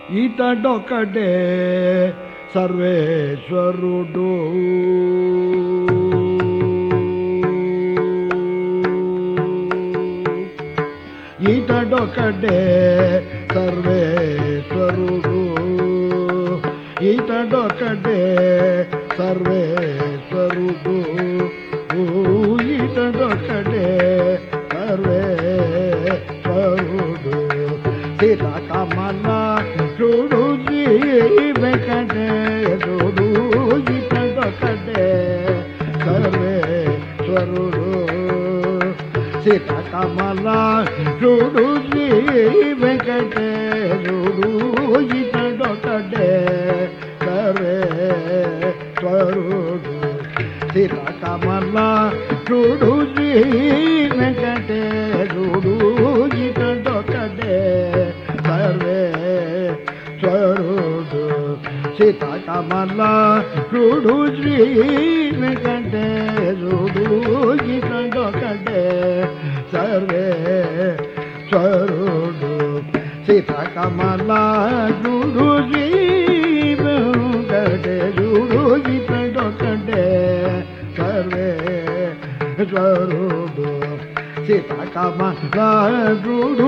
ఇతడొకటే సర్వేశ్వరుడు ఇతడొకటే సర్వేశ్వరుడు ఇతడొకటే సర్వేశ్వరుడు ఇతడొకటే సర్వేశ్వరుడు సీతాకమల చూడు శ్రీ వెంకటేశుడు ఇతడొకటే సర్వేశ్వరుడు సీతాకమల చూడు శ్రీ వెంకటేశుడు ఇతడొకటే సర్వేశ్వరుడు సీతాకమల చూడు శ్రీ వెంకటేశుడు ఇతడొకటే సర్వేశ్వరుడు సీతాకమల చూడు శ్రీ వెంకటేశుడు ఇతడొకటే సర్వేశ్వరుడు సీతాకమల చూడు శ్రీ వెంకటేశుడు ఇతడొకటే సర్వేశ్వరుడు సీతాకమలాడు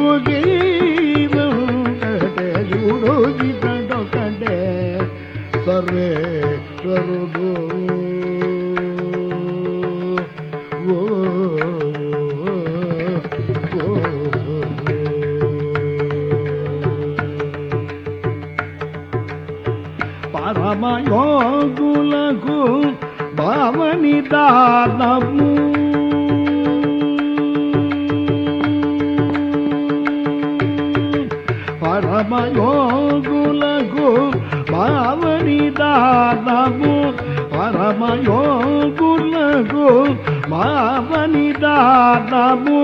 జీవుడు జీతొకటే సర్వేశ్వరుడు ఓ, ఓ, పరమయోగులకు భావని దానము పరమయోగులకు భావని దానము పరమయోగులకు భావని దానము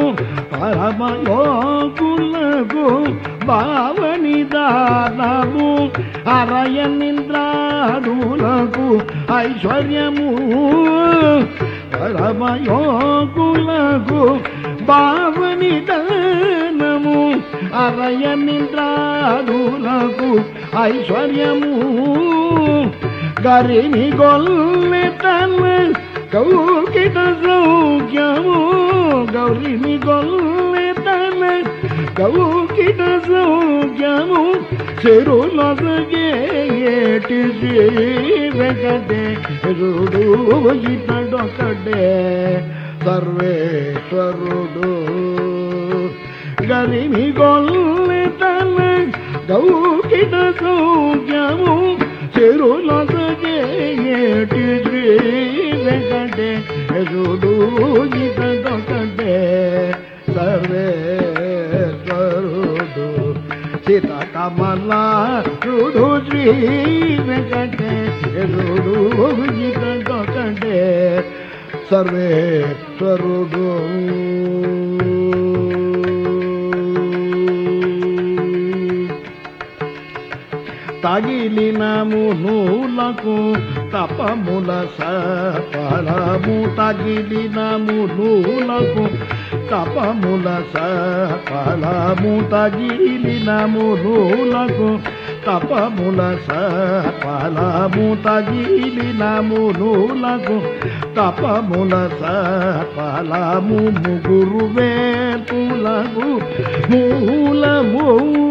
పరమయోగులకు భావని దానము అరయనింద్రాడులకు ఐశ్వర్యము పరమయోగులకు భావని దానము అరయనింద్రాడులకు ఐశ్వర్యము గరిని గొల్లె తన కౌకిట సౌఖ్యము గౌరిని గొల్లె తన కౌకిట సౌఖ్యము చెరులొసగేటి శ్రీ వెంకటేశుడు ఇతడొకటే సర్వేశ్వరుడు గరిమి గొల్లె తన గౌకిట సౌఖ్యము చెరులొసగేటి శ్రీ వెంకటేశుడు ఇతడొకటే సర్వేశ్వరుడు సీతాకమల చూడు శ్రీ వెంకటేశుడు ఇతడొకటే సర్వేశ్వరుడు తగిలినము నూలకు తపముల సఫలము తగిలినము నూలకు తపముల సఫలము తగిలినము నూలకు తపముల సఫలము తగిలినము నూలకు తపముల సఫలము ముగురు వేపులకు మూలము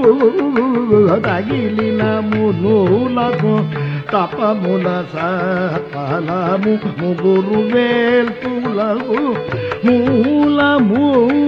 తగిలినము నూలకు తపముల సఫలము ముగురు వేల్పులకు మూలము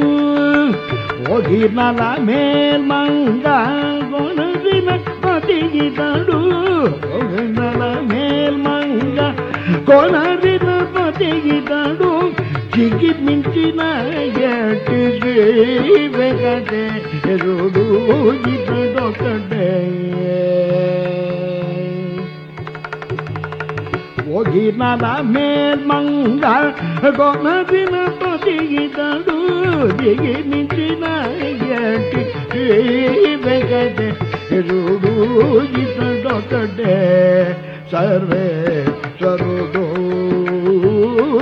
ఒగినల మేల్మంగ కొనసిన పతిగితడు ఒగినల మేల్మంగ కొనసిన పతిగితడు చిగి మించిన ఎట్టి శ్రీ వెంకటేశుడు ఇతడొకటే ఒగినల మేల్మంగ కొనసిన పతిగితడు దిగి మించిన ఎట్టి శ్రీ వెంకటేశుడు ఇతడొకటే సర్వేశ్వరుడు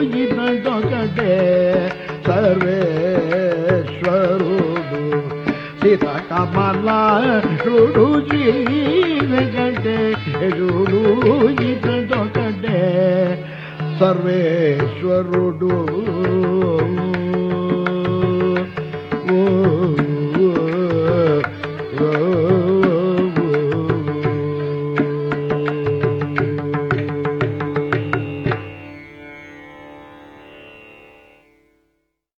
ఇతడొకటే సర్వేశ్వరుడు సీత కమలాడు శ్రీ వెంకటేశుడు ఇతడొకటే సర్వేశ్వరుడు